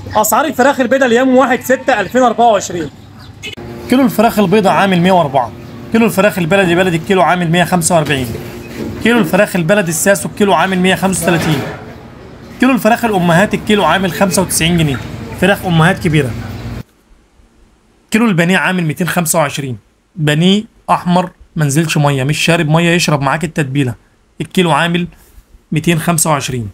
اسعار الفراخ البيضاء اليوم 1 6 2024 كيلو الفراخ البيضاء عامل 104 كيلو الفراخ البلدي بلدي الكيلو عامل 145 كيلو الفراخ البلدي الساسو الكيلو عامل 135 كيلو الفراخ الامهات الكيلو عامل 95 جنيه فراخ امهات كبيره كيلو البانيه عامل 225 بانيه احمر منزلش ميه مش شارب ميه يشرب معاك التتبيله الكيلو عامل 225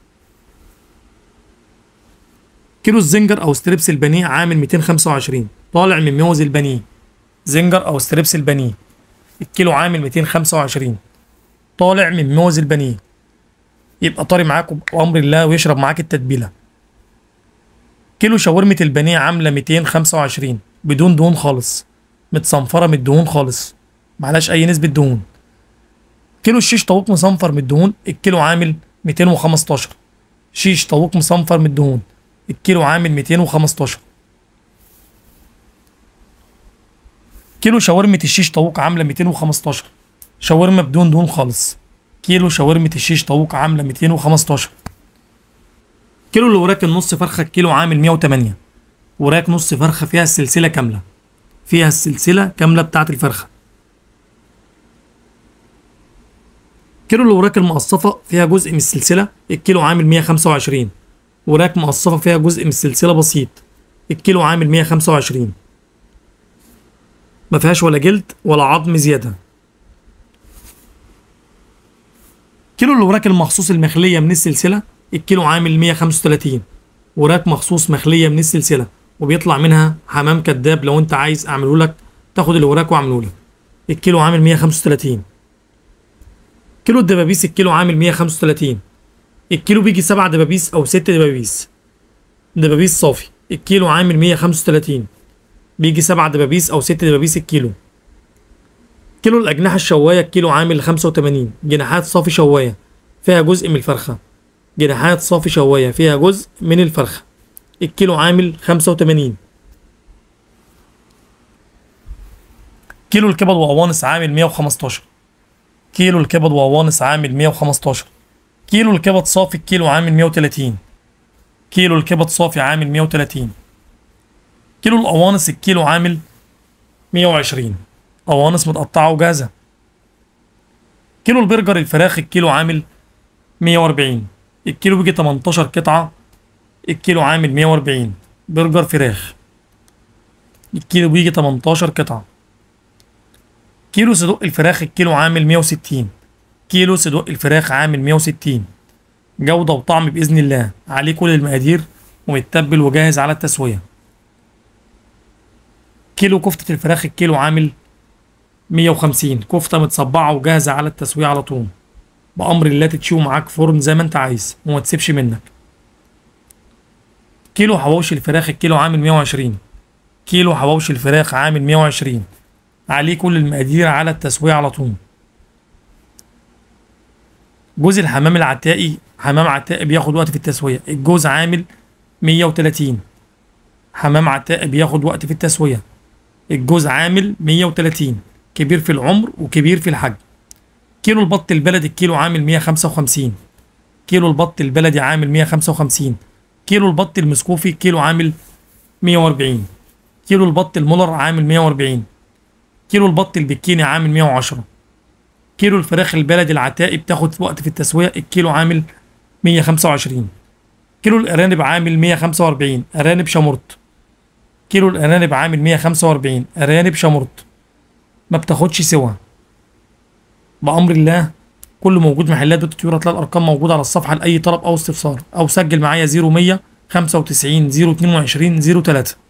كيلو الزنجر او ستريبس البانيه عامل 225 طالع من موز البانيه زنجر او ستريبس البانيه الكيلو عامل 225 طالع من موز البانيه يبقى طري معاكم بامر الله ويشرب معاك التتبيله كيلو شاورمة البانيه عاملة 225 بدون دهون خالص متصنفرة من الدهون خالص معلاش أي نسبة دهون كيلو الشيش طاووق مصنفر من الدهون الكيلو عامل 215 شيش طاووق مصنفر من الدهون الكيلو عامل 215 كيلو شاورمة الشيش طاووق عاملة 215 شاورما بدون دهون خالص كيلو شاورمة الشيش طاووق عاملة 215 كيلو الوراك النص فرخة الكيلو عامل 108 وراك نص فرخة فيها السلسلة كاملة فيها السلسلة كاملة بتاعت الفرخة كيلو الوراك المقصفة فيها جزء من السلسلة الكيلو عامل 125 وراك مقصفة فيها جزء من السلسلة بسيط الكيلو عامل 125 ما فيهاش ولا جلد ولا عظم زيادة كيلو الوراك المخصوص المخلية من السلسلة الكيلو عامل 135 وراك مخصوص مخلية من السلسلة وبيطلع منها حمام كداب لو انت عايز اعمله لك تاخد الوراك واعمله لك الكيلو عامل 135 كيلو الدبابيس الكيلو عامل 135 الكيلو بيجي سبع دبابيس او ست دبابيس دبابيس صافي الكيلو عامل 135 بيجي سبع دبابيس او ست دبابيس الكيلو كيلو الأجنحة الشواية الكيلو عامل 85 جناحات صافي شواية فيها جزء من الفرخة جناحات صافي شواية فيها جزء من الفرخة الكيلو عامل 85 كيلو الكبد وقوانص عامل 115 كيلو الكبد وقوانص عامل 115 كيلو الكبد صافي الكيلو عامل 130 كيلو الكبد صافي عامل 130 كيلو القوانص الكيلو عامل 120 قوانص متقطعة وجاهزة كيلو البرجر الفراخ الكيلو عامل 140 الكيلو بيجي 18 قطعة الكيلو عامل 140 برجر فراخ الكيلو بيجي 18 قطعة كيلو صدوق الفراخ الكيلو عامل 160 كيلو صدوق الفراخ عامل 160 جودة وطعم بإذن الله عليه كل المقادير ومتبل وجاهز على التسوية كيلو كفتة الفراخ الكيلو عامل 150 كفتة متصبعة وجاهزة على التسوية على طول بأمر الله تتشوي معاك فرن زي ما انت عايز وما تسيبش منك كيلو حواوشي الفراخ الكيلو عامل 120 كيلو حواوشي الفراخ عامل 120 عليه كل المقادير على التسوية على طول جوز الحمام العتائي حمام عتائي بياخد وقت في التسوية الجوز عامل 130 حمام عتائي بياخد وقت في التسوية الجوز عامل 130 كبير في العمر وكبير في الحجم كيلو البط البلدي الكيلو عامل 155 كيلو البط البلدي عامل 155 كيلو البط المسكوفي كيلو عامل 140 كيلو البط المولر عامل 140 كيلو البط البكيني عامل 110 كيلو الفراخ البلدي العتائي بتاخد وقت في التسوية الكيلو عامل 125 كيلو الأرانب عامل 145 أرانب شمرت كيلو الأرانب عامل 145 أرانب شمرت ما بتاخدش سوا بأمر الله كله موجود محلات دوت طيور هتلاقي الأرقام موجودة على الصفحة لأي طلب أو استفسار أو سجل معايا 0100 95 022 03